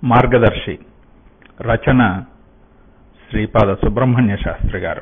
మార్గదర్శి రచన శ్రీపాద సుబ్రహ్మణ్య శాస్త్రి గారు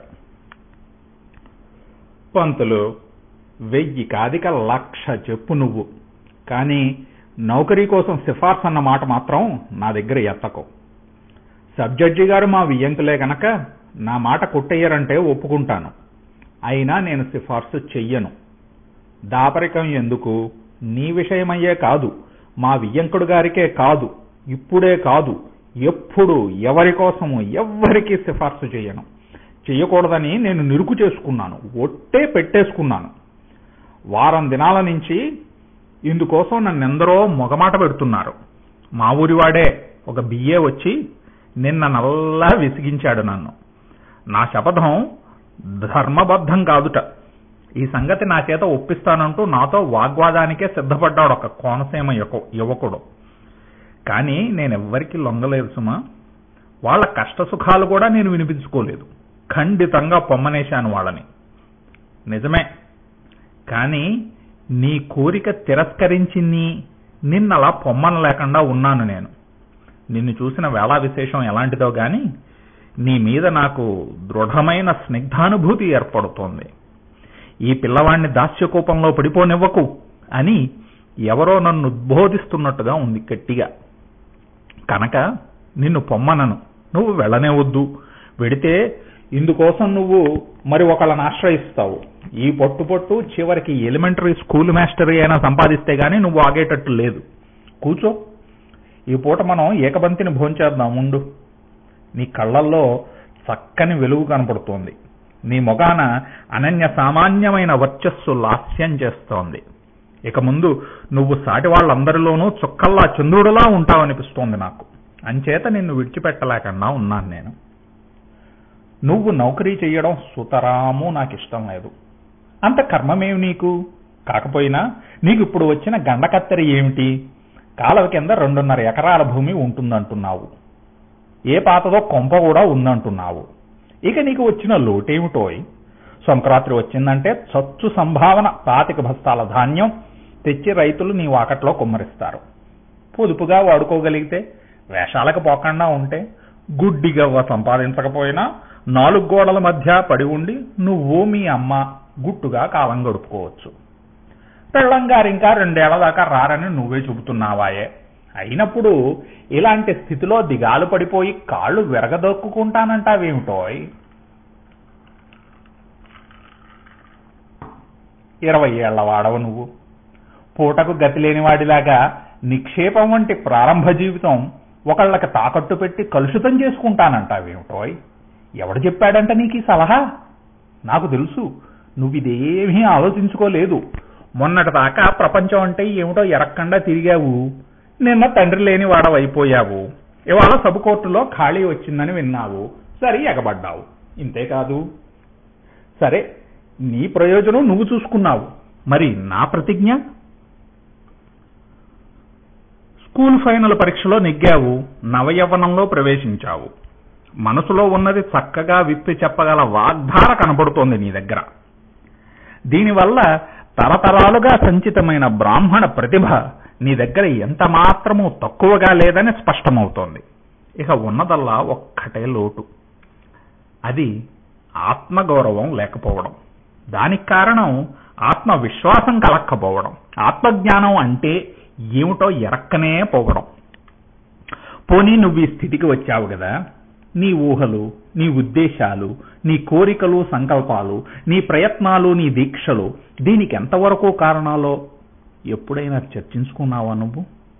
పంతులు వెయ్యి కాదిక లక్ష చెప్పు నువ్వు కానీ నౌకరీ కోసం సిఫార్సు అన్న మాట మాత్రం నా దగ్గర ఎత్తకు సబ్ జడ్జి గారు మా వియ్యంకులే గనక నా మాట కొట్టయ్యారంటే ఒప్పుకుంటాను అయినా నేను సిఫార్సు చెయ్యను దాపరికం ఎందుకు నీ విషయమయ్యే కాదు మా వియ్యంకుడు గారికే కాదు ఇప్పుడే కాదు ఎప్పుడు ఎవరి కోసము ఎవ్వరికీ సిఫార్సు చేయను చెయ్యకూడదని నేను నిరుకు చేసుకున్నాను ఒట్టే పెట్టేసుకున్నాను వారం దినాల నుంచి ఇందుకోసం నన్నెందరో మొగమాట పెడుతున్నారు మా ఊరివాడే ఒక బిఏ వచ్చి నిన్న నల్లా విసిగించాడు నన్ను నా శపథం ధర్మబద్ధం కాదుట ఈ సంగతి నా చేత ఒప్పిస్తానంటూ నాతో వాగ్వాదానికే సిద్ధపడ్డాడు ఒక కోనసీమ యువ- యువకుడు కానీ నేనెవ్వరికి లొంగలేదు సుమా వాళ్ళ కష్ట సుఖాలు కూడా నేను వినిపించుకోలేదు ఖండితంగా పొమ్మనేశాను వాళ్ళని నిజమే కానీ నీ కోరిక తిరస్కరించింది నిన్నలా పొమ్మన లేకుండా ఉన్నాను నేను నిన్ను చూసిన వేళా విశేషం ఎలాంటిదో గాని నీ మీద నాకు దృఢమైన స్నిగ్ధానుభూతి ఏర్పడుతోంది ఈ పిల్లవాణ్ణి దాస్యకూపంలో పడిపోనివ్వకు అని ఎవరో నన్ను ఉద్బోధిస్తున్నట్టుగా ఉంది గట్టిగా కనుక నిన్ను పొమ్మనను నువ్వు వెళ్ళనే వద్దు వెడితే ఇందుకోసం నువ్వు మరి ఒకళ్ళని ఆశ్రయిస్తావు ఈ పొట్టు పొట్టు చివరికి ఎలిమెంటరీ స్కూల్ మాస్టరీ అయినా సంపాదిస్తే గానీ నువ్వు ఆగేటట్టు లేదు కూర్చో ఈ పూట మనం ఏకబంతిని భోంచేద్దాం ఉండు నీ కళ్ళల్లో చక్కని వెలుగు కనపడుతోంది నీ మొగాన అనన్య సామాన్యమైన వర్చస్సు లాస్యం చేస్తోంది ఇక ముందు నువ్వు సాటి వాళ్ళందరిలోనూ చుక్కల్లా చంద్రుడిలా ఉంటావనిపిస్తోంది నాకు అంచేత నిన్ను విడిచిపెట్టలేకుండా ఉన్నాను నేను నువ్వు నౌకరీ చెయ్యడం సుతరాము నాకు ఇష్టం లేదు అంత కర్మమేమి నీకు కాకపోయినా నీకు ఇప్పుడు వచ్చిన గండకత్తెర ఏమిటి కాలవ కింద రెండున్నర ఎకరాల భూమి ఉంటుందంటున్నావు ఏ పాతదో కొంప కూడా ఉందంటున్నావు ఇక నీకు వచ్చిన లోటేమిటోయ్ సంక్రాంతి వచ్చిందంటే చచ్చు సంభావన పాతిక బస్తాల ధాన్యం తెచ్చి రైతులు నీ వాకట్లో కుమ్మరిస్తారు పొదుపుగా వాడుకోగలిగితే వేషాలకు పోకుండా ఉంటే గుడ్డిగవ్వ సంపాదించకపోయినా నాలుగు గోడల మధ్య పడి ఉండి నువ్వు మీ అమ్మ గుట్టుగా కాలం గడుపుకోవచ్చు పెళ్ళం గారు ఇంకా రెండేళ్ల దాకా రారని నువ్వే చెబుతున్నావాయే అయినప్పుడు ఇలాంటి స్థితిలో దిగాలు పడిపోయి కాళ్ళు విరగదొక్కుంటానంటావేమిటోయ్ ఇరవై ఏళ్ల వాడవు నువ్వు పూటకు గతి లేనివాడిలాగా నిక్షేపం వంటి ప్రారంభ జీవితం ఒకళ్ళకి తాకట్టు పెట్టి కలుషితం చేసుకుంటానంటావేమిటోయ్ ఎవడు చెప్పాడంట నీకు ఈ సలహా నాకు తెలుసు నువ్వు ఇదేమీ ఆలోచించుకోలేదు మొన్నటి దాకా ప్రపంచం అంటే ఏమిటో ఎరక్కండా తిరిగావు నిన్న తండ్రి లేని వాడవైపోయావు ఇవాళ సబ్ కోర్టులో ఖాళీ వచ్చిందని విన్నావు సరే ఎగబడ్డావు ఇంతేకాదు సరే నీ ప్రయోజనం నువ్వు చూసుకున్నావు మరి నా ప్రతిజ్ఞ స్కూల్ ఫైనల్ పరీక్షలో నెగ్గావు నవయవ్వనంలో ప్రవేశించావు మనసులో ఉన్నది చక్కగా విప్పి చెప్పగల వాగ్ధార కనబడుతోంది నీ దగ్గర దీనివల్ల తరతరాలుగా సంచితమైన బ్రాహ్మణ ప్రతిభ నీ దగ్గర ఎంత మాత్రమూ తక్కువగా లేదని స్పష్టమవుతోంది ఇక ఉన్నదల్లా ఒక్కటే లోటు అది ఆత్మగౌరవం లేకపోవడం దానికి కారణం ఆత్మవిశ్వాసం కలక్కపోవడం ఆత్మజ్ఞానం అంటే ఏమిటో ఎరక్కనే పోవడం పోనీ నువ్వు ఈ స్థితికి వచ్చావు కదా నీ ఊహలు నీ ఉద్దేశాలు నీ కోరికలు సంకల్పాలు నీ ప్రయత్నాలు నీ దీక్షలు దీనికి ఎంతవరకు కారణాలో ఎప్పుడైనా చర్చించుకున్నావా నువ్వు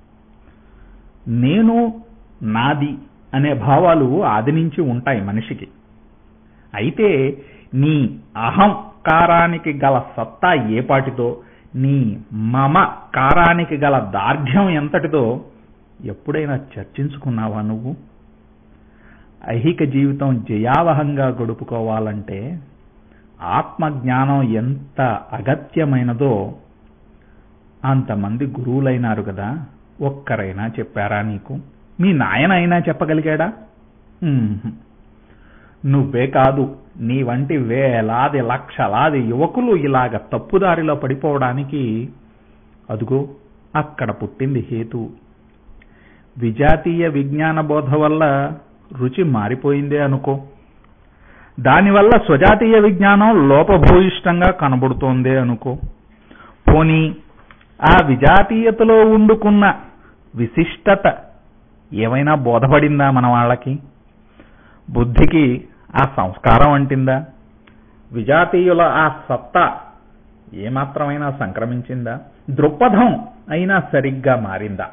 నేను నాది అనే భావాలు ఆది నుంచి ఉంటాయి మనిషికి అయితే నీ అహంకారానికి గల సత్తా ఏపాటిదో నీ మమ కారానికి గల దార్ఢ్యం ఎంతటిదో ఎప్పుడైనా చర్చించుకున్నావా నువ్వు ఐహిక జీవితం జయావహంగా గడుపుకోవాలంటే ఆత్మజ్ఞానం ఎంత అగత్యమైనదో అంతమంది గురువులైనారు కదా ఒక్కరైనా చెప్పారా నీకు మీ నాయన అయినా చెప్పగలిగాడా ఉహుం. నువ్వే కాదు నీ వంటి వేలాది లక్షలాది యువకులు ఇలాగ తప్పుదారిలో పడిపోవడానికి అదుగో అక్కడ పుట్టింది హేతు విజాతీయ విజ్ఞాన బోధ వల్ల రుచి మారిపోయిందే అనుకో దానివల్ల స్వజాతీయ విజ్ఞానం లోపభూయిష్టంగా కనబడుతోందే అనుకో పోనీ ఆ విజాతీయతలో ఉండుకున్న విశిష్టత ఏమైనా బోధపడిందా మన వాళ్ళకి బుద్ధికి ఆ సంస్కారం అంటిందా విజాతీయుల ఆ సత్తా ఏమాత్రమైనా సంక్రమించిందా దృక్పథం అయినా సరిగ్గా మారిందా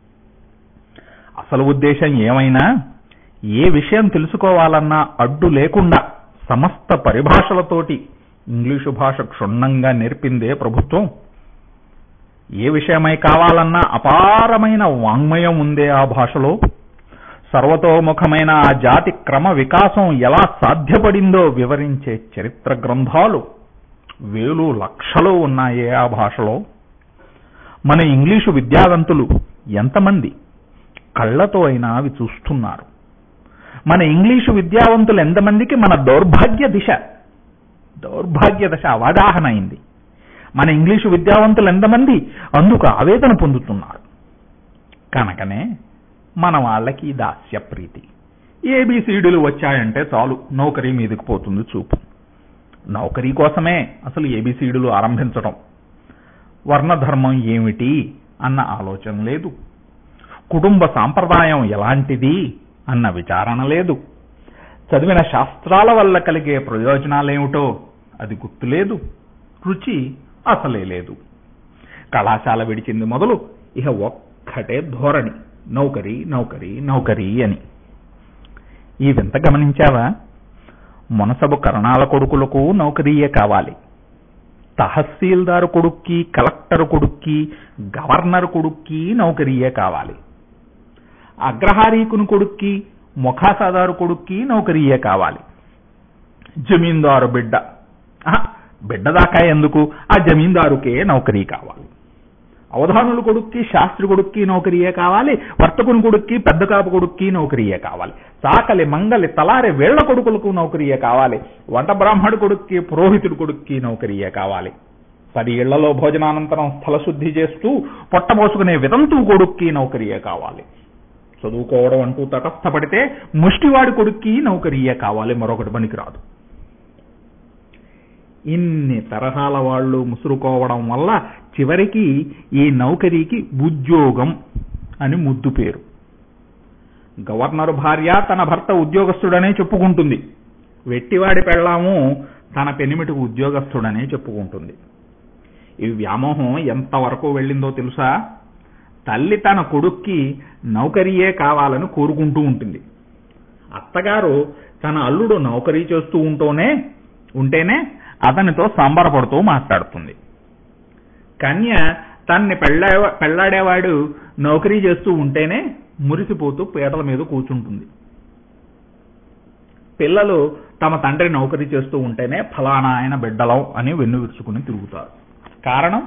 అసలు ఉద్దేశం ఏమైనా ఏ విషయం తెలుసుకోవాలన్నా అడ్డు లేకుండా సమస్త పరిభాషలతోటి ఇంగ్లీషు భాష క్షుణ్ణంగా నేర్పిందే ప్రభుత్వం ఏ విషయమై కావాలన్నా అపారమైన వాంగ్మయం ఉందే ఆ భాషలో సర్వతోముఖమైన ఆ జాతి క్రమ వికాసం ఎలా సాధ్యపడిందో వివరించే చరిత్ర గ్రంథాలు వేలు లక్షలు ఉన్నాయే ఆ భాషలో మన ఇంగ్లీషు విద్యావంతులు ఎంతమంది కళ్ళతో అయినా అవి చూస్తున్నారు మన ఇంగ్లీషు విద్యావంతులు ఎంతమందికి మన దౌర్భాగ్య దిశ దౌర్భాగ్య దశ అవగాహన అయింది మన ఇంగ్లీషు విద్యావంతులు ఎంతమంది అందుకు ఆవేదన పొందుతున్నారు కనుకనే మన వాళ్ళకి దాస్య ప్రీతి ఏబిసిడీలు వచ్చాయంటే చాలు నౌకరీ మీదకి పోతుంది చూపు నౌకరీ కోసమే అసలు ఏబిసిడీలు ఆరంభించడం వర్ణధర్మం ఏమిటి అన్న ఆలోచన లేదు కుటుంబ సాంప్రదాయం ఎలాంటిది అన్న విచారణ లేదు చదివిన శాస్త్రాల వల్ల కలిగే ప్రయోజనాలేమిటో అది గుర్తులేదు రుచి అసలే లేదు కళాశాల విడిచింది మొదలు ఇక ఒక్కటే ధోరణి నౌకరీ నౌకరీ నౌకరీ అని ఈ వింత గమనించావా మునసబు కరణాల కొడుకులకు నౌకరీయే కావాలి తహసీల్దారు కొడుక్కి కలెక్టర్ కొడుక్కి గవర్నర్ కొడుక్కి నౌకరీయే కావాలి అగ్రహారీకుని కొడుక్కి ముఖాసాదారు కొడుక్కి నౌకరీయే కావాలి జమీందారు బిడ్డ ఆహా, బిడ్డ దాకా ఎందుకు ఆ జమీందారుకే నౌకరీ కావాలి అవధానుల కొడుక్కి శాస్త్రి కొడుక్కి నౌకరీయే కావాలి వర్తకుని కొడుక్కి పెద్ద కాపు కొడుక్కి నౌకరీయే కావాలి సాకలి మంగలి తలారి వేళ్ల కొడుకులకు నౌకరీయే కావాలి వంట బ్రాహ్మడు కొడుక్కి పురోహితుడి కొడుక్కి నౌకరీయే కావాలి పది ఇళ్లలో భోజనానంతరం స్థలశుద్ధి చేస్తూ పొట్టబోసుకునే వితంతు కొడుక్కి నౌకరీయే కావాలి చదువుకోవడం అంటూ తటస్థపడితే ముష్టివాడి కొడుక్కి నౌకరీయే కావాలి మరొకటి పనికిరాదు ఇన్ని తరహాల వాళ్ళు ముసురుకోవడం వల్ల చివరికి ఈ నౌకరీకి ఉద్యోగం అని ముద్దు పేరు గవర్నర్ భార్య తన భర్త ఉద్యోగస్తుడనే చెప్పుకుంటుంది వెట్టివాడి పెళ్ళాము తన పెనిమిటికి ఉద్యోగస్తుడనే చెప్పుకుంటుంది ఈ వ్యామోహం ఎంతవరకు వెళ్ళిందో తెలుసా తల్లి తన కొడుక్కి నౌకరీయే కావాలని కోరుకుంటూ ఉంటుంది అత్తగారు తన అల్లుడు నౌకరీ చేస్తూ ఉంటూనే ఉంటేనే అతనితో సంబరపడుతూ మాట్లాడుతుంది కన్య తన్ని పెళ్ళా పెళ్ళాడేవాడు నౌకరీ చేస్తూ ఉంటేనే మురిసిపోతూ పీటల మీద కూర్చుంటుంది పిల్లలు తమ తండ్రి నౌకరీ చేస్తూ ఉంటేనే ఫలానా ఆయన బిడ్డలం అని వెన్ను విరుచుకుని తిరుగుతారు కారణం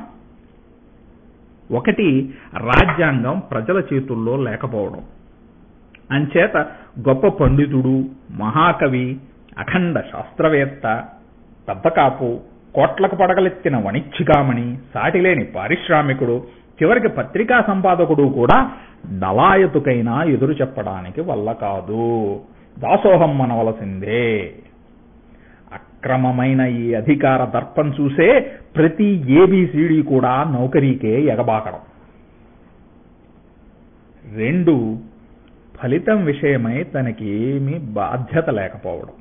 ఒకటి రాజ్యాంగం ప్రజల చేతుల్లో లేకపోవడం అంచేత గొప్ప పండితుడు మహాకవి అఖండ శాస్త్రవేత్త పెద్దకాపు కోట్లకు పడగలెత్తిన వణిచ్చికామణి సాటిలేని పారిశ్రామికుడు చివరికి పత్రికా సంపాదకుడు కూడా దళాయతుకైనా ఎదురు చెప్పడానికి వల్ల కాదు దాసోహం మనవలసిందే అక్రమమైన ఈ అధికార దర్పం చూసే ప్రతి ఏబిసిడి కూడా నౌకరీకే ఎగబాకడం రెండు ఫలితం విషయమై తనకి ఏమీ బాధ్యత లేకపోవడం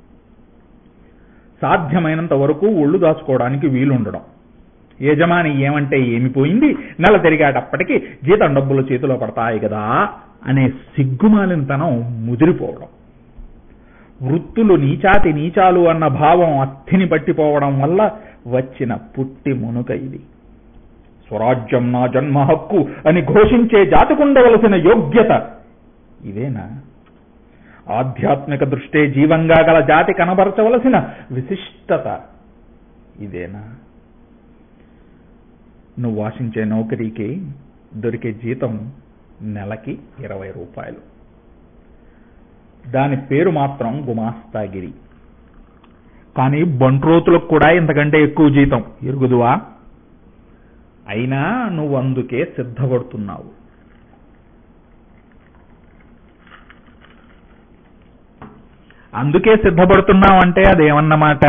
సాధ్యమైనంత వరకు ఒళ్ళు దాచుకోవడానికి వీలుండడం యజమాని ఏమంటే ఏమి పోయింది నెల తిరిగేటప్పటికి జీతం డబ్బులు చేతిలో పడతాయి కదా అనే సిగ్గుమాలినతనం ముదిరిపోవడం వృత్తులు నీచాతి నీచాలు అన్న భావం అత్తిని పట్టిపోవడం వల్ల వచ్చిన పుట్టి మునుక ఇది స్వరాజ్యం నా జన్మ హక్కు అని ఘోషించే జాతికుండవలసిన యోగ్యత ఇదేనా ఆధ్యాత్మిక దృష్టే జీవంగా గల జాతి కనబరచవలసిన విశిష్టత ఇదేనా నువ్వు ఆశించే నౌకరీకి దొరికే జీతం నెలకి ఇరవై రూపాయలు దాని పేరు మాత్రం గుమాస్తాగిరి కానీ బంట్రోతులకు కూడా ఇంతకంటే ఎక్కువ జీతం ఎరుగుదువా అయినా నువ్వు అందుకే సిద్ధపడుతున్నావు అందుకే సిద్ధపడుతున్నావంటే అదేమన్నమాట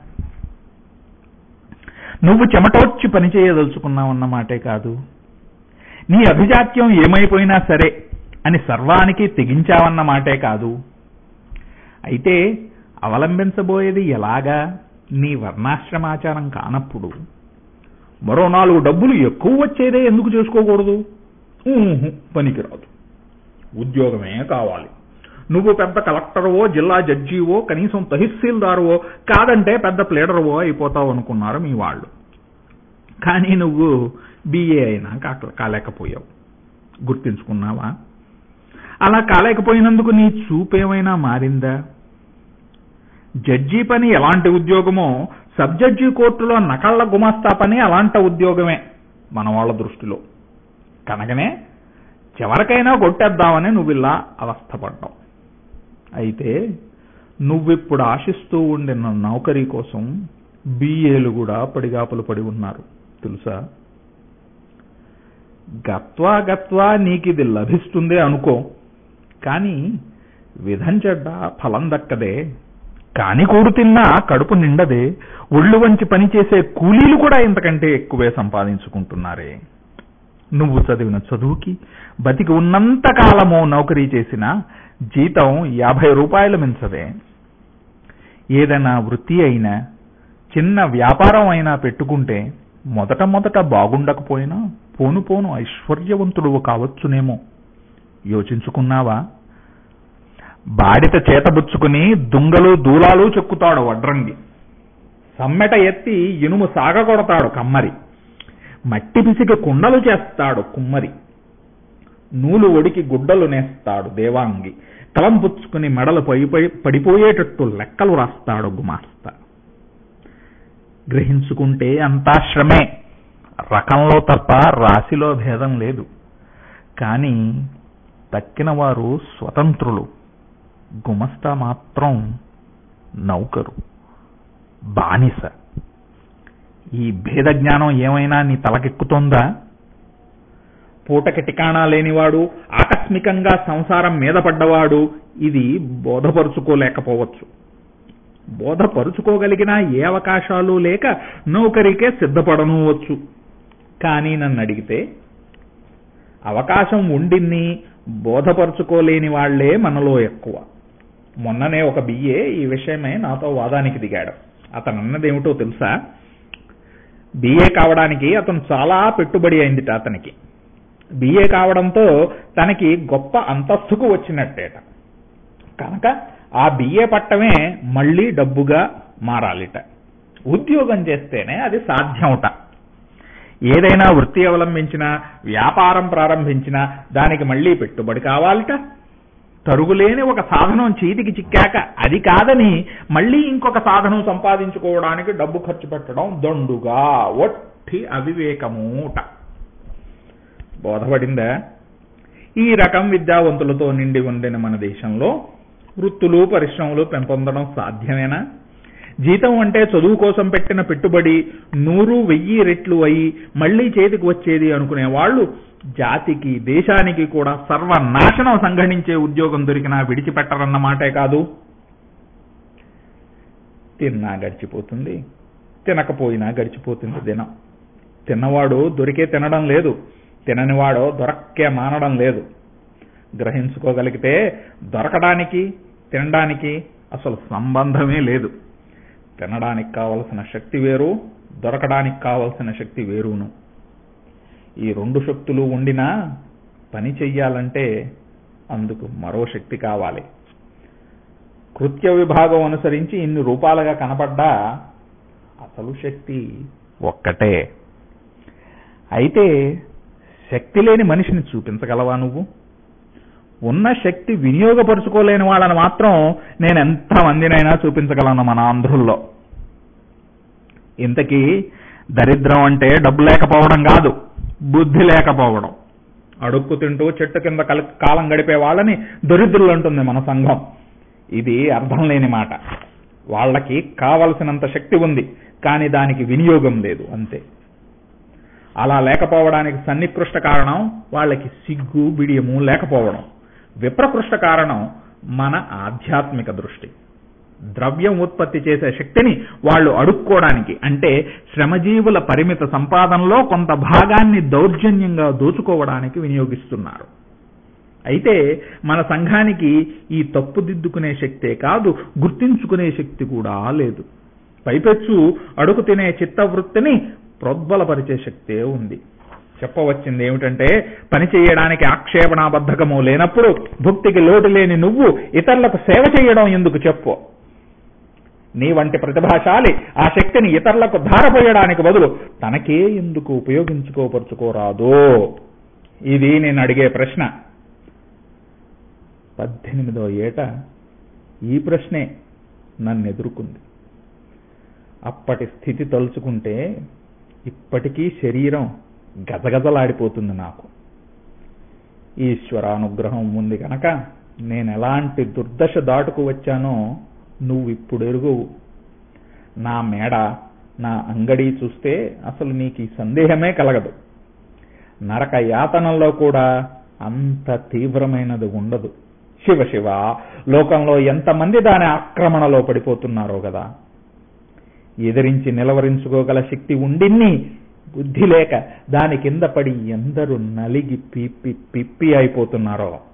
నువ్వు చెమటోడ్చి పని చేయదలుచుకున్నావన్నమాటే కాదు నీ అభిజాత్యం ఏమైపోయినా సరే అని సర్వానికి తెగించావన్న మాటే కాదు అయితే అవలంబించబోయేది ఎలాగా నీ వర్ణాశ్రమాచారం కానప్పుడు మరో నాలుగు డబ్బులు ఎక్కువ వచ్చేదే ఎందుకు చేసుకోకూడదు ఊహు, పనికిరాదు ఉద్యోగమే కావాలి నువ్వు పెద్ద కలెక్టర్వో జిల్లా జడ్జివో కనీసం తహసీల్దారువో కాదంటే పెద్ద ప్లేడర్వో అయిపోతావు అనుకున్నారు మీ వాళ్ళు కానీ నువ్వు బిఏ అయినా కాక- కాలేకపోయావు గుర్తించుకున్నావా అలా కాలేకపోయినందుకు నీ చూపేమైనా మారిందా జడ్జి పని ఎలాంటి ఉద్యోగమో సబ్ జడ్జి కోర్టులో నకళ్ల గుమాస్తా పని అలాంటి ఉద్యోగమే మన వాళ్ళ దృష్టిలో కనుకనే చివరికైనా కొట్టేద్దామని నువ్వు ఇలా అవస్థపడ్డావు అయితే నువ్విప్పుడు ఆశిస్తూ ఉండిన నౌకరీ కోసం బిఏలు కూడా పడిగాపులు పడి ఉన్నారు తెలుసా గత్వా గత్వా నీకిది లభిస్తుంది అనుకో కానీ విధం చెడ్డ ఫలం దక్కదే కాని కూడు తిన్నా కడుపు నిండదే ఒళ్ళు వంచి పనిచేసే కూలీలు కూడా ఇంతకంటే ఎక్కువే సంపాదించుకుంటున్నారే నువ్వు చదివిన చదువుకి బతికి ఉన్నంత కాలము నౌకరీ చేసిన జీతం యాభై రూపాయలు మించదే ఏదైనా వృత్తి అయినా చిన్న వ్యాపారం అయినా పెట్టుకుంటే మొదట మొదట బాగుండకపోయినా పోను పోను ఐశ్వర్యవంతుడు కావచ్చునేమో యోచించుకున్నావా బాడిత చేతబుచ్చుకుని దుంగలు దూలాలు చెక్కుతాడు వడ్రంగి సమ్మెట ఎత్తి ఇనుము సాగకొడతాడు కమ్మరి మట్టి పిసికి కుండలు చేస్తాడు కుమ్మరి నూలు ఒడికి గుడ్డలు నేస్తాడు దేవాంగి కలం పుచ్చుకుని మెడలు పై పై- పడిపోయేటట్టు లెక్కలు రాస్తాడు గుమాస్తా గ్రహించుకుంటే అంతా శ్రమే రకంలో తప్ప రాశిలో భేదం లేదు కానీ తక్కిన వారు స్వతంత్రులు గుమస్తా మాత్రం నౌకరు బానిస ఈ భేద జ్ఞానం ఏమైనా నీ తలకెక్కుతోందా పూటకి టికాణా లేనివాడు ఆకస్మికంగా సంసారం మీద పడ్డవాడు ఇది బోధపరుచుకోలేకపోవచ్చు బోధపరుచుకోగలిగిన ఏ అవకాశాలు లేక నౌకరికే సిద్ధపడనువచ్చు కానీ నన్ను అడిగితే అవకాశం ఉండిన్ని బోధపరుచుకోలేని వాళ్లే మనలో ఎక్కువ మొన్ననే ఒక బిఏ ఈ విషయమై నాతో వాదానికి దిగాడు అతను అన్నదేమిటో తెలుసా బిఏ కావడానికి అతను చాలా పెట్టుబడి అయిందిట అతనికి బిఏ కావడంతో తనకి గొప్ప అంతస్తుకు వచ్చినట్టేట కనుక ఆ బిఏ పట్టమే మళ్ళీ డబ్బుగా మారాలిట ఉద్యోగం చేస్తేనే అది సాధ్యమట ఏదైనా వృత్తి అవలంబించినా వ్యాపారం ప్రారంభించినా దానికి మళ్ళీ పెట్టుబడి కావాలిట తరుగులేని ఒక సాధనం చేతికి చిక్కాక అది కాదని మళ్ళీ ఇంకొక సాధనం సంపాదించుకోవడానికి డబ్బు ఖర్చు పెట్టడం దండుగా ఒట్టి అవివేకమూట బోధపడిందా ఈ రకం విద్యావంతులతో నిండి ఉండిన మన దేశంలో వృత్తులు పరిశ్రమలు పెంపొందడం సాధ్యమేనా జీతం అంటే చదువు కోసం పెట్టిన పెట్టుబడి నూరు వెయ్యి రెట్లు అయి మళ్ళీ చేతికి వచ్చేది అనుకునే వాళ్ళు జాతికి దేశానికి కూడా సర్వనాశనం సంఘటించే ఉద్యోగం దొరికినా విడిచిపెట్టరన్న మాటే కాదు తిన్నా గడిచిపోతుంది తినకపోయినా గడిచిపోతుంది దినం తిన్నవాడు దొరికే తినడం లేదు తిననివాడు దొరక్కే మానడం లేదు గ్రహించుకోగలిగితే దొరకడానికి తినడానికి అసలు సంబంధమే లేదు తినడానికి కావలసిన శక్తి వేరు దొరకడానికి కావలసిన శక్తి వేరును ఈ రెండు శక్తులు ఉండినా పని చెయ్యాలంటే అందుకు మరో శక్తి కావాలి కృత్య విభాగం అనుసరించి ఇన్ని రూపాలుగా కనపడ్డా అసలు శక్తి ఒక్కటే అయితే శక్తి లేని మనిషిని చూపించగలవా నువ్వు ఉన్న శక్తి వినియోగపరుచుకోలేని వాళ్ళని మాత్రం నేను ఎంత మందినైనా చూపించగలను మన ఆంధ్రుల్లో ఇంతకీ దరిద్రం అంటే డబ్బు లేకపోవడం కాదు బుద్ధి లేకపోవడం అడుక్కు తింటూ చెట్టు కింద కల కాలం గడిపే వాళ్ళని దరిద్రులు అంటుంది మన సంఘం ఇది అర్థం లేని మాట వాళ్ళకి కావలసినంత శక్తి ఉంది కానీ దానికి వినియోగం లేదు అంతే అలా లేకపోవడానికి సన్నికృష్ట కారణం వాళ్ళకి సిగ్గు బిడియము లేకపోవడం విప్రకృష్ట కారణం మన ఆధ్యాత్మిక దృష్టి ద్రవ్యం ఉత్పత్తి చేసే శక్తిని వాళ్ళు అడుక్కోవడానికి అంటే శ్రమజీవుల పరిమిత సంపాదనలో కొంత భాగాన్ని దౌర్జన్యంగా దోచుకోవడానికి వినియోగిస్తున్నారు అయితే మన సంఘానికి ఈ తప్పుదిద్దుకునే శక్తే కాదు గుర్తించుకునే శక్తి కూడా లేదు పైపెచ్చు అడుగు తినే చిత్తవృత్తిని ప్రోద్బలపరిచే శక్తే ఉంది చెప్పవచ్చింది ఏమిటంటే పని చేయడానికి ఆక్షేపణాబద్ధకము లేనప్పుడు భుక్తికి లోటు లేని నువ్వు ఇతరులకు సేవ చేయడం ఎందుకు చెప్పు నీ వంటి ప్రతిభాశాలి ఆ శక్తిని ఇతరులకు ధారపోయడానికి బదులు తనకే ఎందుకు ఉపయోగించుకోపరుచుకోరాదో ఇది నేను అడిగే ప్రశ్న పద్దెనిమిదో ఏట ఈ ప్రశ్నే నన్ను ఎదుర్కొంది అప్పటి స్థితి తలుచుకుంటే ఇప్పటికీ శరీరం గజగజలాడిపోతుంది నాకు ఈశ్వరానుగ్రహం ఉంది కనుక నేను ఎలాంటి దుర్దశ దాటుకు వచ్చానో నువ్వు ఇప్పుడు ఎరుగవు నా మేడ నా అంగడి చూస్తే అసలు నీకు ఈ సందేహమే కలగదు నరక యాతనలో కూడా అంత తీవ్రమైనది ఉండదు శివ శివ లోకంలో ఎంతమంది దాని ఆక్రమణలో పడిపోతున్నారో కదా ఎదిరించి నిలవరించుకోగల శక్తి ఉండిన్ని బుద్ధి లేక దాని కింద పడి ఎందరు నలిగి పిప్పి పిప్పి అయిపోతున్నారో